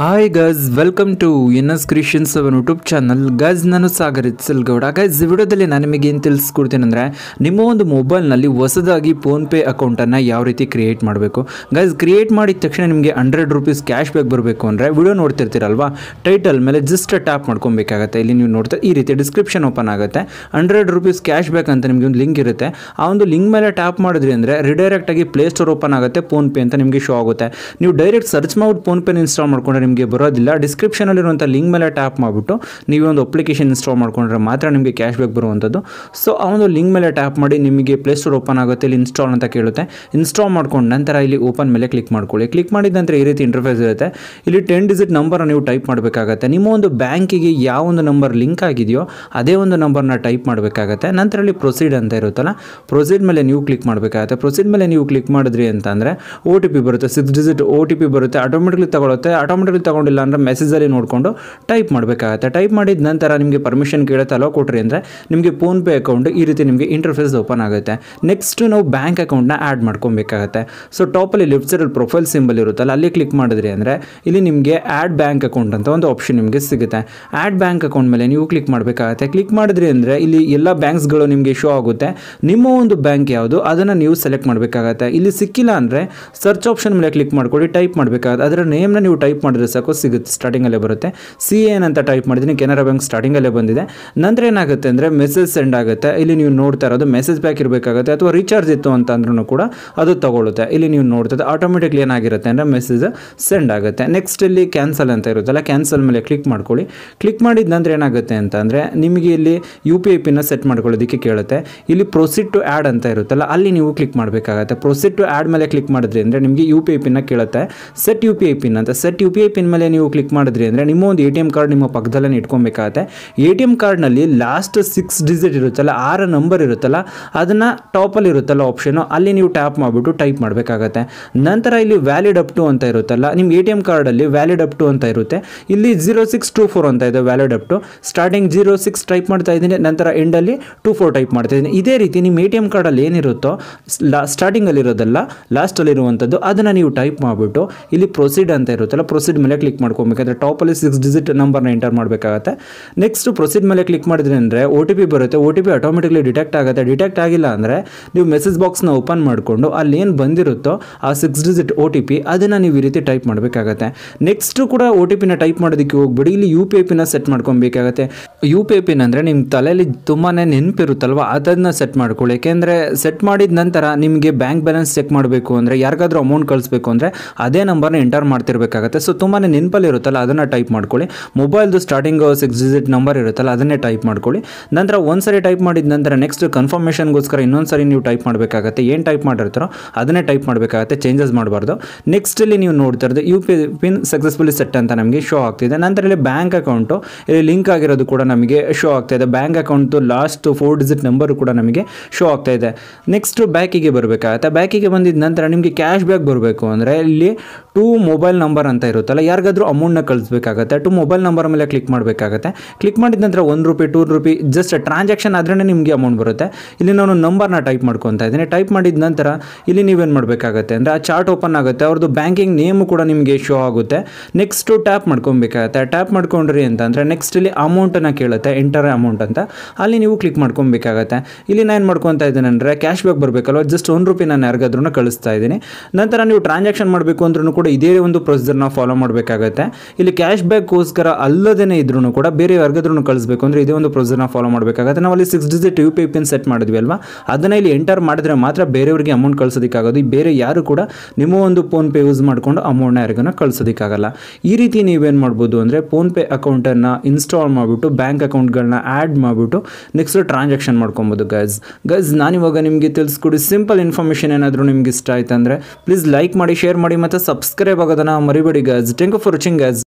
hi guys welcome to N S Christians on YouTube channel guys ನಾನು Sagar ಇತ್ಸಲ್ಗೌಡ guys ಈ ವಿಡಿಯೋದಲ್ಲಿ ನಾನು ನಿಮಗೆ ಏನು ತಿಳಿಸ್ಕೊಡ್ತೀನಿ ಅಂದರೆ ನಿಮ್ಮ ಒಂದು ಮೊಬೈಲ್ನಲ್ಲಿ ಹೊಸದಾಗಿ ಫೋನ್ಪೇ ಅಕೌಂಟನ್ನು ಯಾವ ರೀತಿ ಕ್ರಿಯೇಟ್ ಮಾಡಬೇಕು ಗೈಸ್ ಕ್ರಿಯೇಟ್ ಮಾಡಿದ ತಕ್ಷಣ ನಿಮಗೆ ಹಂಡ್ರೆಡ್ ರುಪೀಸ್ ಕ್ಯಾಶ್ ಬ್ಯಾಕ್ ಬರಬೇಕು ಅಂದರೆ ವಿಡಿಯೋ ನೋಡ್ತಿರ್ತೀರಲ್ವಾ ಟೈಟಲ್ ಮೇಲೆ ಜಸ್ಟ್ ಟ್ಯಾಪ್ ಮಾಡ್ಕೊಬೇಕಾಗತ್ತೆ ಇಲ್ಲಿ ನೀವು ನೋಡ್ತಾ ಈ ರೀತಿ ಡಿಸ್ಕ್ರಿಪ್ಷನ್ ಓಪನ್ ಆಗುತ್ತೆ ಹಂಡ್ರೆಡ್ ರುಪೀಸ್ ಕ್ಯಾಶ್ ಬ್ಯಾಕ್ ಅಂತ ನಿಮಗೆ ಒಂದು ಲಿಂಕ್ ಇರುತ್ತೆ ಆ ಒಂದು ಲಿಂಕ್ ಮೇಲೆ ಟ್ಯಾಪ್ ಮಾಡಿದ್ರಿ ಅಂದರೆ ರಿಡೈರೆಕ್ಟ್ ಆಗಿ ಪ್ಲೇ ಸ್ಟೋರ್ ಓಪನ್ ಆಗುತ್ತೆ ಫೋನ್ಪೇ ಅಂತ ನಿಮಗೆ ಶೋ ಆಗುತ್ತೆ ನೀವು ಡೈರೆಕ್ಟ್ ಸರ್ಚ್ ಮಾಡ್ಬಿಟ್ಟು ಫೋನ್ಪೇನ ಇನ್ಸ್ಟಾಲ್ ಮಾಡ್ಕೊಂಡ್ರೆ ನಿಮಗೆ ಬರೋದಿಲ್ಲ ಡಿಸ್ಕ್ರಿಪ್ಷನಲ್ಲಿರುವಂಥ ಲಿಂಕ್ ಮೇಲೆ ಟ್ಯಾಪ್ ಮಾಡಿಬಿಟ್ಟು ನೀವು ಒಂದು ಅಪ್ಲಿಕೇಶನ್ ಇನ್ಸ್ಟಾಲ್ ಮಾಡ್ಕೊಂಡ್ರೆ ಮಾತ್ರ ನಿಮಗೆ ಕ್ಯಾಶ್ ಬ್ಯಾಕ್ ಬರುವಂಥದ್ದು ಸೊ ಆ ಒಂದು ಲಿಂಕ್ ಮೇಲೆ ಟ್ಯಾಪ್ ಮಾಡಿ ನಿಮಗೆ ಪ್ಲೇ ಸ್ಟೋರ್ ಓಪನ್ ಆಗುತ್ತೆ ಇಲ್ಲಿ ಇನ್ಸ್ಟಾಲ್ ಅಂತ ಕೇಳುತ್ತೆ ಇನ್ಸ್ಟಾಲ್ ಮಾಡ್ಕೊಂಡು ನಂತರ ಇಲ್ಲಿ ಓಪನ್ ಮೇಲೆ ಕ್ಲಿಕ್ ಮಾಡ್ಕೊಳ್ಳಿ ಕ್ಲಿಕ್ ಮಾಡಿದ ನಂತರ ಈ ರೀತಿ ಇಂಟರ್ಫೇಸ್ ಇರುತ್ತೆ ಇಲ್ಲಿ ಟೆನ್ ಡಿಜಿಟ್ ನಂಬರ್ ನೀವು ಟೈಪ್ ಮಾಡಬೇಕಾಗತ್ತೆ ನಿಮ್ಮ ಒಂದು ಬ್ಯಾಂಕಿಗೆ ಯಾವ ಒಂದು ನಂಬರ್ ಲಿಂಕ್ ಆಗಿದೆಯೋ ಅದೇ ಒಂದು ನಂಬರ್ನ ಟೈಪ್ ಮಾಡಬೇಕಾಗತ್ತೆ ನಂತರ ಇಲ್ಲಿ ಪ್ರೊಸೀಡ್ ಅಂತ ಇರುತ್ತಲ್ಲ ಪ್ರೊಸೀಡ್ ಮೇಲೆ ನೀವು ಕ್ಲಿಕ್ ಮಾಡಬೇಕಾಗತ್ತೆ ಪ್ರೊಸೀಡ್ ಮೇಲೆ ನೀವು ಕ್ಲಿಕ್ ಮಾಡಿದ್ರಿ ಅಂತಂದರೆ ಓ ಟಿ ಪಿ ಬರುತ್ತೆ six digit O T P ಬರುತ್ತೆ ಆಟೋಮೆಟಿಕ್ಲಿ ತಗೊಳುತ್ತೆ ಆಟೋಮೆಟಿಕ್ಲಿ ತಗೊಂಡಿಲ್ಲ ಅಂದರೆ ಮೆಸೇಜಲ್ಲಿ ನೋಡಿಕೊಂಡು ಟೈಪ್ ಮಾಡಬೇಕಾಗತ್ತೆ ಟೈಪ್ ಮಾಡಿದ ನಂತರ ನಿಮಗೆ ಪರ್ಮಿಷನ್ ಕೇಳುತ್ತೆ ಅಲೋ ಕೊಟ್ರಿ ಅಂದರೆ ನಿಮಗೆ ಫೋನ್ಪೇ ಅಕೌಂಟ್ ಈ ರೀತಿ ನಿಮಗೆ ಇಂಟರ್ಫೇಸ್ ಓಪನ್ ಆಗುತ್ತೆ ನೆಕ್ಸ್ಟ್ ನಾವು ಬ್ಯಾಂಕ್ ಅಕೌಂಟ್ನ ಆ್ಯಡ್ ಮಾಡ್ಕೊಬೇಕಾಗತ್ತೆ ಸೊ ಟಾಪಲ್ಲಿ ಲೆಫ್ಟ್ ಸೈಡಲ್ಲಿ ಪ್ರೊಫೈಲ್ ಸಿಂಬಲ್ ಇರುತ್ತಲ್ಲ ಅಲ್ಲಿ ಕ್ಲಿಕ್ ಮಾಡಿದ್ರಿ ಅಂದರೆ ಇಲ್ಲಿ ನಿಮಗೆ ಆ್ಯಡ್ ಬ್ಯಾಂಕ್ ಅಕೌಂಟ್ ಅಂತ ಒಂದು ಆಪ್ಷನ್ ನಿಮಗೆ ಸಿಗುತ್ತೆ ಆ್ಯಡ್ ಬ್ಯಾಂಕ್ ಅಕೌಂಟ್ ಮೇಲೆ ನೀವು ಕ್ಲಿಕ್ ಮಾಡಬೇಕಾಗತ್ತೆ ಕ್ಲಿಕ್ ಮಾಡಿದ್ರಿ ಅಂದರೆ ಇಲ್ಲಿ ಎಲ್ಲ ಬ್ಯಾಂಕ್ಸ್ಗಳು ನಿಮಗೆ ಶೋ ಆಗುತ್ತೆ ನಿಮ್ಮ ಒಂದು ಬ್ಯಾಂಕ್ ಯಾವುದು ಅದನ್ನು ನೀವು ಸೆಲೆಕ್ಟ್ ಮಾಡಬೇಕಾಗತ್ತೆ ಇಲ್ಲಿ ಸಿಕ್ಕಿಲ್ಲ ಅಂದರೆ ಸರ್ಚ್ ಆಪ್ಷನ್ ಮೇಲೆ ಕ್ಲಿಕ್ ಮಾಡ್ಕೊಳ್ಳಿ ಟೈಪ್ ಮಾಡಬೇಕಾಗುತ್ತೆ ಅದರ ನೇಮ್ನ ನೀವು ಟೈಪ್ ಮಾಡಿದ್ರೆ ಸಾಕು ಸಿಗುತ್ತೆ ಸ್ಟಾರ್ಟಿಂಗಲ್ಲೇ ಬರುತ್ತೆ ಸಿ ಎನ್ ಅಂತ ಟೈಪ್ ಮಾಡಿದ್ದೀನಿ ಕೆನರಾ ಬ್ಯಾಂಕ್ ಸ್ಟಾರ್ಟಿಂಗಲ್ಲೇ ಬಂದಿದೆ ನಂತರ ಏನಾಗುತ್ತೆ ಅಂದರೆ ಮೆಸೇಜ್ ಸೆಂಡ್ ಆಗುತ್ತೆ ಇಲ್ಲಿ ನೀವು ನೋಡ್ತಾ ಇರೋದು ಮೆಸೇಜ್ ಬ್ಯಾಕ್ ಇರಬೇಕಾಗುತ್ತೆ ಅಥವಾ ರೀಚಾರ್ಜ್ ಇತ್ತು ಅಂತ ಅಂದ್ರೂ ಕೂಡ ಅದು ತಗೊಳುತ್ತೆ ಇಲ್ಲಿ ನೀವು ನೋಡ್ತದೆ ಆಟೋಮೆಟಿಕ್ಲಿ ಏನಾಗಿರುತ್ತೆ ಅಂದರೆ ಮೆಸೇಜ್ ಸೆಂಡ್ ಆಗುತ್ತೆ ನೆಕ್ಸ್ಟ್ ಇಲ್ಲಿ ಕ್ಯಾನ್ಸಲ್ ಅಂತ ಇರುತ್ತಲ್ಲ ಕ್ಯಾನ್ಸಲ್ ಮೇಲೆ ಕ್ಲಿಕ್ ಮಾಡ್ಕೊಳ್ಳಿ ಕ್ಲಿಕ್ ಮಾಡಿದ ನಂತರ ಏನಾಗುತ್ತೆ ಅಂತ ಅಂದರೆ ನಿಮಗೆ ಇಲ್ಲಿ ಯು ಪಿ ಐ ಪಿನ ಸೆಟ್ ಮಾಡ್ಕೊಳ್ಳೋದಕ್ಕೆ ಕೇಳುತ್ತೆ ಇಲ್ಲಿ ಪ್ರೊಸೀಡ್ ಟು ಆ್ಯಡ್ ಅಂತ ಇರುತ್ತಲ್ಲ ಅಲ್ಲಿ ನೀವು ಕ್ಲಿಕ್ ಮಾಡಬೇಕಾಗತ್ತೆ ಪ್ರೊಸೀಡ್ ಟು ಆ್ಯಡ್ ಮೇಲೆ ಕ್ಲಿಕ್ ಮಾಡಿದ್ರಿ ಅಂದರೆ ನಿಮಗೆ ಯು ಪಿ ಐ ಪಿನ್ನ ಕೇಳುತ್ತೆ set U P I PIN ಅಂತ set U P I PIN ಮೇಲೆ ನೀವು ಕ್ಲಿಕ್ ಮಾಡಿದ್ರಿ ಅಂದರೆ ನಿಮ್ಮ ಒಂದು ಎ ಟಿ ಎಮ್ ಕಾರ್ಡ್ ನಿಮ್ಮ ಪಕ್ಕದಲ್ಲೇ ಇಟ್ಕೊಬೇಕಾಗತ್ತೆ ಎ ಟಿ ಎಮ್ ಕಾರ್ಡ್ನಲ್ಲಿ ಲಾಸ್ಟ್ ಸಿಕ್ಸ್ ಡಿಜಿಟ್ ಇರುತ್ತಲ್ಲ ಆರು ನಂಬರ್ ಇರುತ್ತಲ್ಲ ಅದನ್ನು ಟಾಪಲ್ಲಿ ಇರುತ್ತಲ್ಲ ಆಪ್ಷನು ಅಲ್ಲಿ ನೀವು ಟ್ಯಾಪ್ ಮಾಡಿಬಿಟ್ಟು ಟೈಪ್ ಮಾಡಬೇಕಾಗತ್ತೆ ನಂತರ ಇಲ್ಲಿ ವ್ಯಾಲಿಡ್ ಅಪ್ ಟು ಅಂತ ಇರುತ್ತಲ್ಲ ನಿಮ್ಮ ಎ ಟಿ ಎಮ್ ಕಾರ್ಡಲ್ಲಿ ವ್ಯಾಲಿಡ್ ಅಪ್ ಟು ಅಂತ ಇರುತ್ತೆ ಇಲ್ಲಿ ಜೀರೋ ಸಿಕ್ಸ್ ಟು ಫೋರ್ ಅಂತ ಇದೆ valid up to starting zero six type ಮಾಡ್ತಾ ಇದ್ದೀನಿ ನಂತರ ಎಂಡಲ್ಲಿ ಟು ಫೋರ್ ಟೈಪ್ ಮಾಡ್ತಾ ಇದ್ದೀನಿ ಇದೇ ರೀತಿ ನಿಮ್ಮ ಎ ಟಿ ಎಮ್ ಕಾರ್ಡಲ್ಲಿ ಏನಿರುತ್ತೋ ಲಾ ಸ್ಟಾರ್ಟಿಂಗಲ್ಲಿ ಇರೋದಲ್ಲ ಲಾಸ್ಟಲ್ಲಿ ಇರುವಂಥದ್ದು ಅದನ್ನು ನೀವು ಟೈಪ್ ಮಾಡಿಬಿಟ್ಟು ಇಲ್ಲಿ ಪ್ರೊಸೀಡ್ ಅಂತ ಇರುತ್ತಲ್ಲ ಪ್ರೊಸೀಡ್ ಮೇಲೆ ಕ್ಲಿಕ್ ಮಾಡ್ಕೊಬೇಕಾದ್ರೆ ಟಾಪಲ್ಲಿ ಸಿಕ್ಸ್ ಡಿಜಿಟ್ ನಂಬರ್ನ ಎಂಟರ್ ಮಾಡಬೇಕಾಗತ್ತೆ ನೆಕ್ಸ್ಟ್ ಪ್ರೊಸೀಡ್ ಮೇಲೆ ಕ್ಲಿಕ್ ಮಾಡಿದ್ರಿ ಅಂದರೆ ಒ ಟಿ ಪಿ ಬರುತ್ತೆ O T P automatically detect ಆಗುತ್ತೆ ಡಿಟೆಕ್ಟ್ ಆಗಿಲ್ಲ ಅಂದರೆ ನೀವು ಮೆಸೇಜ್ ಬಾಕ್ಸ್ನ ಓಪನ್ ಮಾಡಿಕೊಂಡು ಅಲ್ಲಿ ಏನು ಬಂದಿರುತ್ತೋ ಆ six digit O T P ಅದನ್ನು ನೀವು ಈ ರೀತಿ ಟೈಪ್ ಮಾಡಬೇಕಾಗತ್ತೆ ನೆಕ್ಸ್ಟು ಕೂಡ ಒ ಟಿ ಪಿನ ಟೈಪ್ ಮಾಡೋದಕ್ಕೆ ಹೋಗ್ಬಿಡಿ ಇಲ್ಲಿ ಯು ಪಿ ಐ ಪಿನ ಸೆಟ್ ಮಾಡ್ಕೊಬೇಕಾಗತ್ತೆ ಯು ಪಿ ಐ ಪಿನ್ ಅಂದರೆ ನಿಮ್ಮ ತಲೆಯಲ್ಲಿ ತುಂಬಾ ನೆನಪಿರುತ್ತಲ್ವ ಅದನ್ನು ಸೆಟ್ ಮಾಡ್ಕೊಳ್ಳಿ ಯಾಕೆಂದರೆ ಸೆಟ್ ಮಾಡಿದ ನಂತರ ನಿಮಗೆ ಬ್ಯಾಂಕ್ ಬ್ಯಾಲೆನ್ಸ್ ಚೆಕ್ ಮಾಡಬೇಕು ಅಂದರೆ ಯಾರಿಗಾದ್ರೂ ಅಮೌಂಟ್ ಕಳಿಸ್ಬೇಕು ಅಂದರೆ ಅದೇ ನಂಬರ್ನ ಎಂಟರ್ ಮಾಡ್ತಿರ್ಬೇಕಾಗತ್ತೆ ಸೊ ತುಂಬಾ ನೆನಪಲ್ಲಿ ಇರುತ್ತಲ್ಲ ಅದನ್ನು ಟೈಪ್ ಮಾಡ್ಕೊಳ್ಳಿ ಮೊಬೈಲ್ದು ಸ್ಟಾರ್ಟಿಂಗ್ ಸಿಕ್ಸ್ ಡಿಜಿಟ್ ನಂಬರ್ ಇರುತ್ತಲ್ಲ ಅದನ್ನೇ ಟೈಪ್ ಮಾಡ್ಕೊಳ್ಳಿ ನಂತರ ಒಂದು ಸರಿ ಟೈಪ್ ಮಾಡಿದ ನಂತರ ನೆಕ್ಸ್ಟ್ ಕನ್ಫರ್ಮೇಷನ್ಗೋಸ್ಕರ ಇನ್ನೊಂದು ಸರಿ ನೀವು ಟೈಪ್ ಮಾಡಬೇಕಾಗತ್ತೆ ಏನು ಟೈಪ್ ಮಾಡಿರ್ತಾರೋ ಅದನ್ನೇ ಟೈಪ್ ಮಾಡಬೇಕಾಗತ್ತೆ ಚೇಂಜಸ್ ಮಾಡಬಾರ್ದು ನೆಕ್ಸ್ಟ್ ಇಲ್ಲಿ ನೀವು ನೋಡ್ತಾ ಇರೋದು U P PIN successfully set ಅಂತ ನಮಗೆ ಶೋ ಆಗ್ತಿದೆ ನಂತರ ಇಲ್ಲಿ ಬ್ಯಾಂಕ್ ಅಕೌಂಟು ಇಲ್ಲಿ ಲಿಂಕ್ ಆಗಿರೋದು ಕೂಡ ನಮಗೆ ಶೋ ಆಗ್ತಾ ಇದೆ bank account last four digit number ಕೂಡ ನಮಗೆ ಶೋ ಆಗ್ತಾ ಇದೆ ನೆಕ್ಸ್ಟ್ ಬ್ಯಾಕಿಗೆ ಬರಬೇಕಾಗತ್ತೆ ಬ್ಯಾಕಿಗೆ ಬಂದಿದ ನಂತರ ನಿಮಗೆ ಕ್ಯಾಶ್ ಬ್ಯಾಕ್ ಬರಬೇಕು ಅಂದರೆ ಇಲ್ಲಿ ಟೂ ಮೊಬೈಲ್ ನಂಬರ್ ಅಂತ ಇರುತ್ತಲ್ಲ ಯಾರಿಗಾದ್ರೂ ಅಮೌಂಟ್ನ ಕಳಿಸ್ಬೇಕಾಗತ್ತೆ ಟು ಮೊಬೈಲ್ ನಂಬರ್ ಮೇಲೆ ಕ್ಲಿಕ್ ಮಾಡಬೇಕಾಗತ್ತೆ ಕ್ಲಿಕ್ ಮಾಡಿದ ನಂತರ ಒಂದು ರೂಪಾಯಿ ಟೂ ರೂಪಾಯಿ ಜಸ್ಟ್ ಟ್ರಾನ್ಸಾಕ್ಷನ್ ಆದ್ರೇ ನಿಮಗೆ ಅಮೌಂಟ್ ಬರುತ್ತೆ ಇಲ್ಲಿ ನಾನು ನಂಬರ್ನ ಟೈಪ್ ಮಾಡ್ಕೊತಾ ಇದ್ದೀನಿ ಟೈಪ್ ಮಾಡಿದ ನಂತರ ಇಲ್ಲಿ ನೀವೇನು ಮಾಡಬೇಕಾಗತ್ತೆ ಅಂದರೆ ಆ ಚಾರ್ಟ್ ಓಪನ್ ಆಗುತ್ತೆ ಅವ್ರದ್ದು ಬ್ಯಾಂಕಿಂಗ್ ನೇಮು ಕೂಡ ನಿಮಗೆ ಶೋ ಆಗುತ್ತೆ ನೆಕ್ಸ್ಟು ಟ್ಯಾಪ್ ಮಾಡ್ಕೊಬೇಕಾಗತ್ತೆ ಟ್ಯಾಪ್ ಮಾಡ್ಕೊಂಡ್ರಿ ಅಂತಂದರೆ ನೆಕ್ಸ್ಟ್ ಇಲ್ಲಿ ಅಮೌಂಟನ್ನು ಕೇಳುತ್ತೆ ಎಂಟರ್ ಅಮೌಂಟ್ ಅಂತ ಅಲ್ಲಿ ನೀವು ಕ್ಲಿಕ್ ಮಾಡ್ಕೊಬೇಕಾಗತ್ತೆ ಇಲ್ಲಿ ನಾನು ಏನು ಮಾಡ್ಕೊತಾ ಇದ್ದೀನಿ ಅಂದರೆ ಕ್ಯಾಶ್ ಬ್ಯಾಕ್ ಬರಬೇಕಲ್ವ ಜಸ್ಟ್ ಒಂದು ರೂಪಾಯಿ ನಾನು ಯಾರಿಗಾದ್ರೂ ಕಳಿಸ್ತಾ ಇದ್ದೀನಿ ನಂತರ ನೀವು ಟ್ರಾನ್ಸಾಕ್ಷನ್ ಮಾಡಬೇಕು ಅಂದ್ರೂ ಕೂಡ ಇದೇ ಒಂದು ಪ್ರೊಸೀಜರ್ನ ಫಾಲೋ ಮಾಡಬೇಕಾಗತ್ತೆ ಇಲ್ಲಿ ಕ್ಯಾಶ್ ಬ್ಯಾಕ್ಗೋಸ್ಕರ ಅಲ್ಲದೇ ಇದ್ರೂ ಕೂಡ ಬೇರೆ ಯಾರಿಗಾದ್ರೂ ಕಳಿಸ್ಬೇಕು ಅಂದರೆ ಇದೇ ಒಂದು ಪ್ರೊಸೀಜರ್ನ ಫಾಲೋ ಮಾಡಬೇಕಾಗತ್ತೆ ನಾವು ಅಲ್ಲಿ six digit U P PIN set ಮಾಡಿದ್ವಿ ಅಲ್ವಾ ಅದನ್ನು ಇಲ್ಲಿ ಎಂಟರ್ ಮಾಡಿದ್ರೆ ಮಾತ್ರ ಬೇರೆಯವರಿಗೆ ಅಮೌಂಟ್ ಕಳ್ಸೋದಕ್ಕಾಗೋದು ಬೇರೆ ಯಾರು ಕೂಡ ನಿಮ್ಮ ಒಂದು ಫೋನ್ಪೇ ಯೂಸ್ ಮಾಡಿಕೊಂಡು ಅಮೌಂಟ್ನ ಯಾರಿಗೂ ಕಳ್ಸೋದಕ್ಕಾಗಲ್ಲ ಈ ರೀತಿ ನೀವೇನು ಮಾಡ್ಬೋದು ಅಂದರೆ ಫೋನ್ಪೇ ಅಕೌಂಟನ್ನು ಇನ್ಸ್ಟಾಲ್ ಮಾಡಿಬಿಟ್ಟು ಬ್ಯಾಂಕ್ ಅಕೌಂಟ್ಗಳನ್ನ ಆ್ಯಡ್ ಮಾಡಿಬಿಟ್ಟು ನೆಕ್ಸ್ಟ್ ಟ್ರಾನ್ಸಾಕ್ಷನ್ ಮಾಡ್ಕೊಬೋದು ಗೈಸ್ ಗೈಸ್ ನಾನಿವಾಗ ನಿಮಗೆ ತಿಳಿಸ್ಕೊಡಿ ಸಿಂಪಲ್ ಇನ್ಫಾರ್ಮೇಷನ್ ಏನಾದರೂ ನಿಮ್ಗೆ ಇಷ್ಟ ಆಯ್ತು ಅಂದರೆ ಪ್ಲೀಸ್ ಲೈಕ್ ಮಾಡಿ ಶೇರ್ ಮಾಡಿ ಮತ್ತು ಸಬ್ಸ್ಕ್ರೈಬ್ ಆಗೋದನ್ನು ಮರಿಬೇಡಿ guys thank you for watching guys